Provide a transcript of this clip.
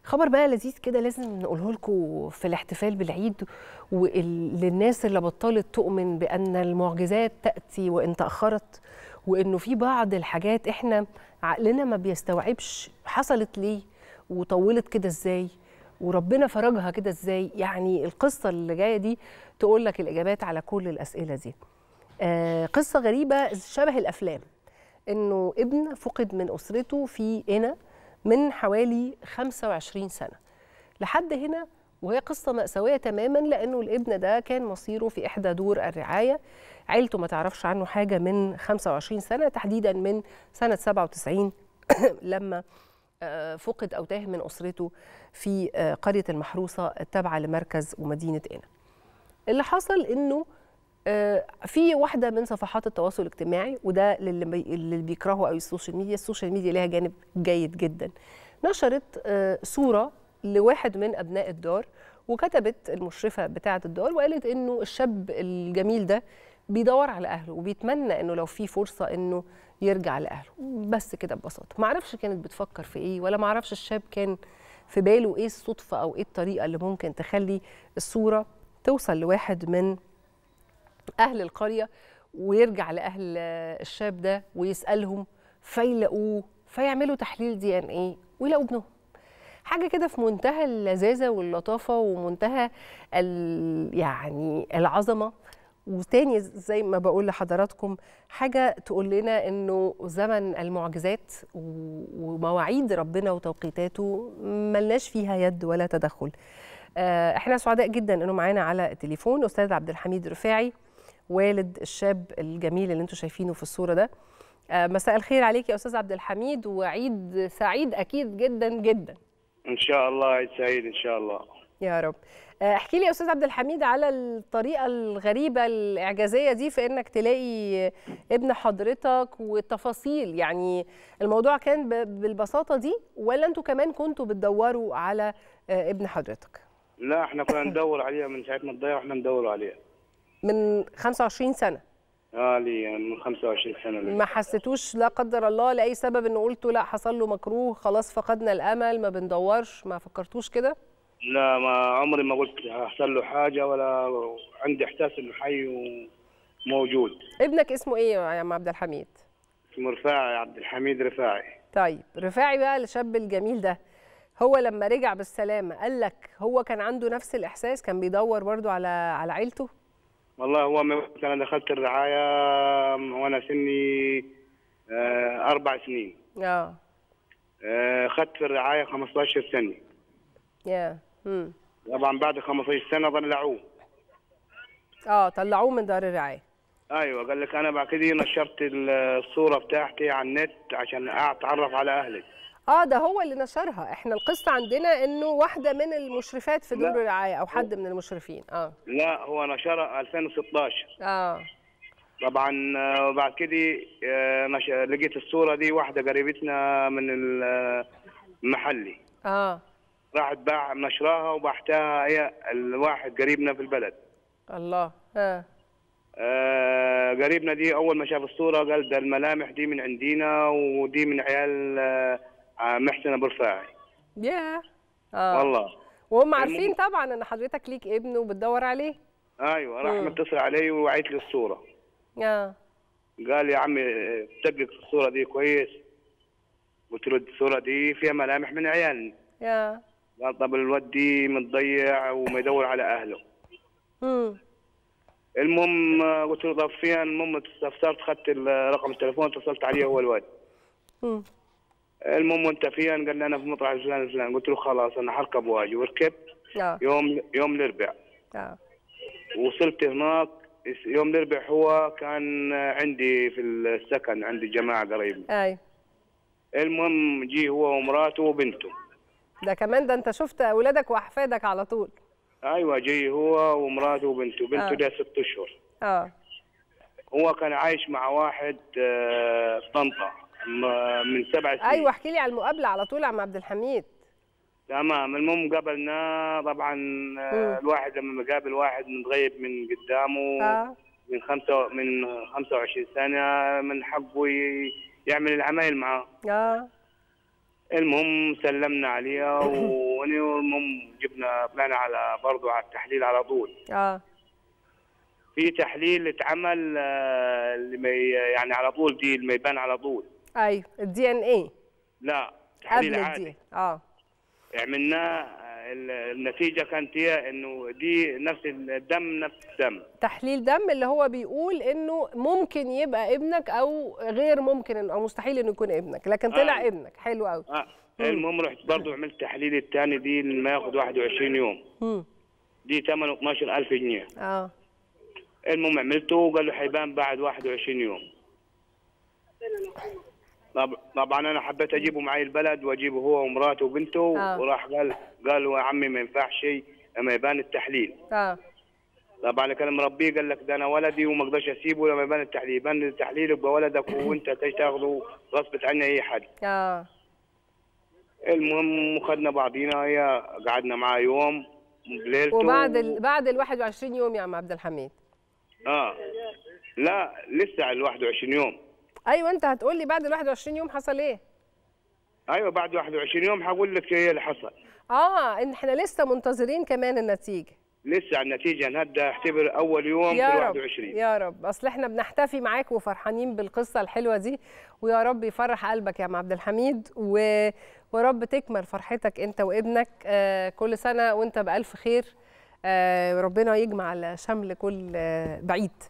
خبر بقى لذيذ كده لازم نقوله لكم في الاحتفال بالعيد وللناس اللي بطلت تؤمن بان المعجزات تاتي وان تاخرت وانه في بعض الحاجات احنا عقلنا ما بيستوعبش حصلت ليه وطولت كده ازاي وربنا فرجها كده ازاي يعني القصه اللي جايه دي تقول لك الاجابات على كل الاسئله دي آه قصه غريبه شبه الافلام انه ابن فقد من اسرته في هنا من حوالي 25 سنه لحد هنا وهي قصه ماساويه تماما لانه الابن ده كان مصيره في احدى دور الرعايه عيلته ما تعرفش عنه حاجه من 25 سنه تحديدا من سنه 97 لما فقد او تاه من اسرته في قريه المحروسه التابعه لمركز ومدينه قنا. اللي حصل انه في واحده من صفحات التواصل الاجتماعي وده للي اللي بيكرهوا قوي السوشيال ميديا، السوشيال ميديا لها جانب جيد جدا. نشرت صوره لواحد من ابناء الدار وكتبت المشرفه بتاعه الدار وقالت انه الشاب الجميل ده بيدور على اهله وبيتمنى انه لو في فرصه انه يرجع لاهله بس كده ببساطه ما اعرفش كانت بتفكر في ايه ولا ما اعرفش الشاب كان في باله ايه الصدفه او ايه الطريقه اللي ممكن تخلي الصوره توصل لواحد من اهل القريه ويرجع لاهل الشاب ده ويسالهم فيلاقوه فيعملوا تحليل دي ان ايه ويلاقوا ابنهم حاجه كده في منتهى اللذاذه واللطافه ومنتهى يعني العظمه وتاني زي ما بقول لحضراتكم حاجة تقول لنا إنه زمن المعجزات ومواعيد ربنا وتوقيتاته ملناش فيها يد ولا تدخل احنا سعداء جدا إنه معانا على التليفون أستاذ عبد الحميد رفاعي والد الشاب الجميل اللي انتم شايفينه في الصورة ده مساء الخير عليك يا أستاذ عبد الحميد وعيد سعيد أكيد جدا جدا إن شاء الله عيد سعيد إن شاء الله يا رب احكي لي يا استاذ عبد الحميد على الطريقه الغريبه الاعجازيه دي في انك تلاقي ابن حضرتك والتفاصيل يعني الموضوع كان بالبساطه دي ولا انتوا كمان كنتوا بتدوروا على ابن حضرتك لا احنا كنا ندور عليها من ساعه ما تضيع واحنا ندور عليها من 25 سنه اه لي من 25 سنه لي. ما حسيتوش لا قدر الله لاي سبب انه قلتوا لا حصل له مكروه خلاص فقدنا الامل ما بندورش ما فكرتوش كده لا ما عمري ما قلت هيحصل له حاجه ولا عندي احساس انه حي وموجود ابنك اسمه ايه يا عم عبد الحميد اسمه رفاعي عبد الحميد رفاعي طيب رفاعي بقى الشاب الجميل ده هو لما رجع بالسلامه قال لك هو كان عنده نفس الاحساس كان بيدور برضو على على عيلته والله هو انا دخلت الرعايه وانا سني اربع سنين اه اخذت في الرعايه 15 سنه يا امم طبعا بعد 15 سنه طلعوه اه طلعوه من دار الرعايه ايوه قال لك انا بعد كده نشرت الصوره بتاعتي على النت عشان اتعرف على اهلي اه ده هو اللي نشرها احنا القصه عندنا انه واحده من المشرفات في دور الرعايه او حد من المشرفين اه لا هو نشرها 2016 اه طبعا بعد كده نش... لقيت الصوره دي واحده قريبتنا من المحلي اه راحت باع نشراها وبعتها هي الواحد قريبنا في البلد الله ها آه قريبنا دي اول ما شاف الصوره قال ده الملامح دي من عندنا ودي من عيال آه محسن ابو رفاعي يا اه والله وهم عارفين طبعا ان حضرتك ليك ابن وبتدور عليه ايوه راح متصل علي ووعيت لي الصوره اه قال يا عمي دقق في الصوره دي كويس قلت له الصوره دي فيها ملامح من عيالنا يا قال طب الواد دي متضيع وما يدور على اهله امم المهم قلت له طب فين المهم استفسرت خدت رقم التليفون اتصلت عليه هو الواد امم المهم انت فين؟ قال لي انا في مطرح الفلان الفلان قلت له خلاص انا حركب واجي وركبت اه يوم يوم الاربعاء اه وصلت هناك يوم الاربعاء هو كان عندي في السكن عندي جماعه قريبين ايوه المهم جي هو ومراته وبنته ده كمان ده انت شفت اولادك واحفادك على طول ايوه جاي هو ومراته وبنته بنته آه. لها ست اشهر اه هو كان عايش مع واحد آه، في طنطا م- من سبع سنين ايوه احكي لي على المقابله على طول يا عم عبد الحميد تمام المهم قابلنا طبعا آه، مم. الواحد لما قابل واحد متغيب من قدامه اه من خمسة من 25 سنة من حقه ي- يعمل العمايل معاه اه المهم سلمنا عليها والمهم جبنا طلعنا على برضه على التحليل على طول اه في تحليل اتعمل آه، اللي ما ي- يعني على طول دي اللي ما يبان على طول ايوه الدي ان ايه لا قبل تحليل الدي عادي اه عملناه آه، ال- النتيجه كانت هي انه دي نفس الدم نفس الدم تحليل دم اللي هو بيقول انه ممكن يبقى ابنك او غير ممكن إنه- او مستحيل انه يكون ابنك لكن طلع آه. ابنك حلو قوي آه. المهم رحت برضه عملت تحليل الثاني دي اللي ما ياخذ 21 يوم امم دي ثمنه 12000 جنيه اه المهم عملته وقال له حيبان بعد 21 يوم طب- طبعا انا حبيت اجيبه معي البلد واجيبه هو ومراته وبنته آه. وراح قال قال له يا عمي ما ينفعش شيء لما يبان التحليل اه طبعا كان مربيه قال لك ده انا ولدي وما اقدرش اسيبه لما يبان التحليل يبان التحليل يبقى ولدك وانت تيجي تاخذه غصبت عني اي حد اه المهم خدنا بعضينا هي قعدنا معاه يوم بليلته وبعد ال... بعد ال 21 يوم يا عم عبد الحميد اه لا لسه على ال 21 يوم ايوه انت هتقول لي بعد ال 21 يوم حصل ايه ايوه بعد 21 يوم هقول لك ايه اللي حصل اه ان احنا لسه منتظرين كمان النتيجه لسه على النتيجه نهدى اعتبر اول يوم في يا ال رب 21 يا رب اصل احنا بنحتفي معاك وفرحانين بالقصه الحلوه دي ويا رب يفرح قلبك يا عم عبد الحميد و... ورب تكمل فرحتك انت وابنك آه كل سنه وانت بالف خير آه ربنا يجمع على شمل كل آه بعيد